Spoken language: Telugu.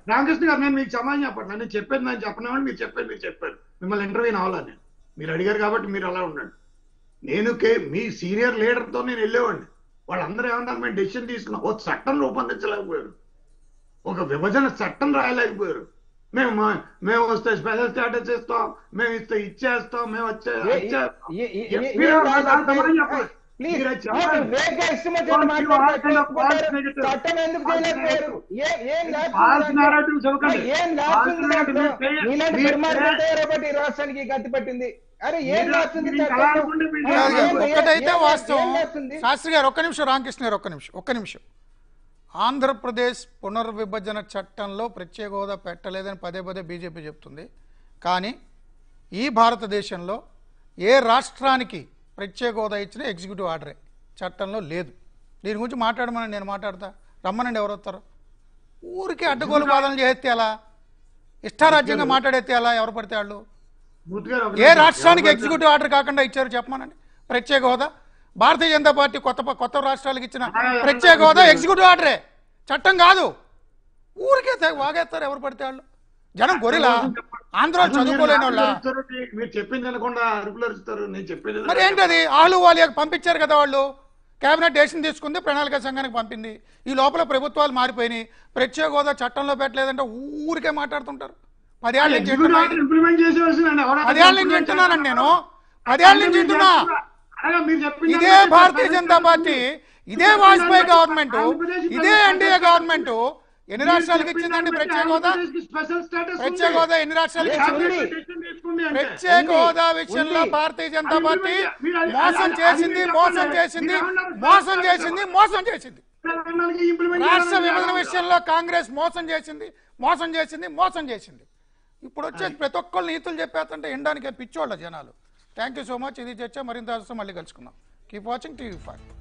రామకృష్ణ గారు నేను మీకు సమాధానం చెప్పండి నేను చెప్పేది నేను చెప్పనివ్వండి మీరు చెప్పేది మీరు చెప్పారు మిమ్మల్ని ఇంటర్వ్యూ అవ్వాలా నేను మీరు అడిగారు కాబట్టి మీరు అలా ఉండండి నేను కే మీ సీనియర్ లీడర్తో నేను వెళ్ళేవాడిని వాళ్ళందరూ ఏమన్నారు మేము డెసిషన్ తీసుకున్నాం ఓ చట్టం రూపొందించలేకపోయారు ఒక విభజన చట్టం రాయలేకపోయారు మేము మా- మేము వస్తే స్పెషల్ స్టాటస్ ఇస్తాం మేము ఇస్తే ఇచ్చేస్తాం మేము వచ్చే ఏ- వచ్చే- ఏ- ఏ- ఏ- మీరు ఏ- నాకు దాని సమాధానం చెప్పండి. ప్లీజ్ మీరు అది చెప్పండి. వేగంగా ఇష్టం వచ్చినట్టు Don't give all మాట్లాడతారు. kind of false negative. చట్టం ఎందుకు False చేయలేకపోయారు ఏ- ఏం false ల్యాప్స్ narratives ఇవ్వకండి. ఏం False ల్యాప్స్ narratives మీరు చేయ- నీలాంటి మీరు పెరుమాళ్ళు చేయ- ఉంటాయో బట్టి ఈ రాష్ట్రానికి గతి పట్టింది అరే ఏం మీరు- ల్యాప్స్ ఉంది మీరు ఇంకా చట్టంలో? అనుకుంటే మీరు ఏ- కాదు, ఏం- కాదు. ఏ- ఒక్కటైతే ఏం- వాస్తవం ఏం ల్యాప్స్ ఉంది? శాస్త్రి గారు ఒక్క నిమిషం రామకృష్ణ గారు ఒక్క నిమిషం ఒక్క నిమిషం ఆంధ్రప్రదేశ్ పునర్విభజన చట్టంలో ప్రత్యేక హోదా పెట్టలేదని పదే పదే బీజేపీ చెప్తుంది కానీ ఈ భారతదేశంలో ఏ రాష్ట్రానికి ప్రత్యేక హోదా ఇచ్చిన ఎగ్జిక్యూటివ్ ఆర్డరే చట్టంలో లేదు దీని గురించి మాట్లాడమని నేను మాట్లాడతా రమ్మనండి ఎవరు వస్తారు ఊరికే అడ్డగోలు వాదనలు చేస్తే ఎలా ఇష్టారాజ్యంగా మాట్లాడేస్తే ఎలా ఎవరు పడితే వాళ్ళు మూర్తి గారు ఒక ఏ నిమిషం. రాష్ట్రానికి ఎవరు ఎగ్జిక్యూటివ్ ఆర్డర్ కాకుండా ఇచ్చారు చెప్పమనండి ప్రత్యేక హోదా భారతీయ జనతా పార్టీ కొత్త ప- కొత్త రాష్ట్రాలకు ఇచ్చిన ప్రత్యేక హోదా ఎగ్జిక్యూటివ్ ఆర్డరే చట్టం కాదు ఊరికే తెగ వాగేస్తారు ఎవరు పడితే వాళ్ళు జనం గొరిలా ఆంధ్ర అసలు మీరు చదువుకోలేని వాళ్ళ అరుపులు అరుస్తారు, మీరు చెప్పింది అనకుండా అరుపులు అరుస్తారు నేను చెప్పేది మరి ఏంటది ఆలు వాళ్ళకి పంపించారు కదా వాళ్ళు కేబినెట్ డెసిషన్ తీసుకుంది ప్రణాళిక సంఘానికి పంపింది ఈ లోపల ప్రభుత్వాలు మారిపోయినాయి ప్రత్యేక హోదా చట్టంలో పెట్టలేదంటే ఊరికే మాట్లాడుతుంటారు పదేళ్ళ నుంచి ఎగ్జిక్యూటివ్ వింటున్నా ఆర్డర్ ఇంప్లిమెంట్ చేసేవాల్సిందండి ఎవరు పదేళ్ళ నుంచి వింటున్నానండి నేను పదేళ్ళ నుంచి వింటున్నా అలాగా మీరు చెప్పింది ఇదే అంటే భారతీయ చెప్పండి. జనతా పార్టీ ఇదే వాజ్పేయి గవర్నమెంట్ ఇదే ఎన్డీఏ గవర్నమెంట్ ఎన్ని రాష్ట్రాలకు ఇచ్చిందండి ప్రత్యేక హోదా స్పెషల్ స్టేటస్ ప్రత్యేక హోదా ఎన్ని రాష్ట్రాలకు ఇచ్చింది ప్రత్యేక హోదా విషయంలో ఉంది. భారతీయ జనతా అది పార్టీ మీరు- మీరు అది- మోసం అది- చేసింది అది మోసం చెప్పండి. చేసింది మీరు ఏమన్నారు? మోసం చేసింది మోసం చేసింది రాష్ట్ర విభజన విషయం విషయంలో కాంగ్రెస్ మోసం చేసింది మోసం చేసింది మోసం చేసింది ఇప్పుడు వచ్చేసి ప్రతి ఒక్కళ్ళు నీతులు చెప్పేస్తుంటే ఎండడానికి పిచ్చోళ్ళ జనాలు థ్యాంక్ యూ సో మచ్ ఇది చర్చ మరింత అవసరం మళ్ళీ కలుసుకుందాం కీప్ వాచింగ్ టీవీ ఫైవ్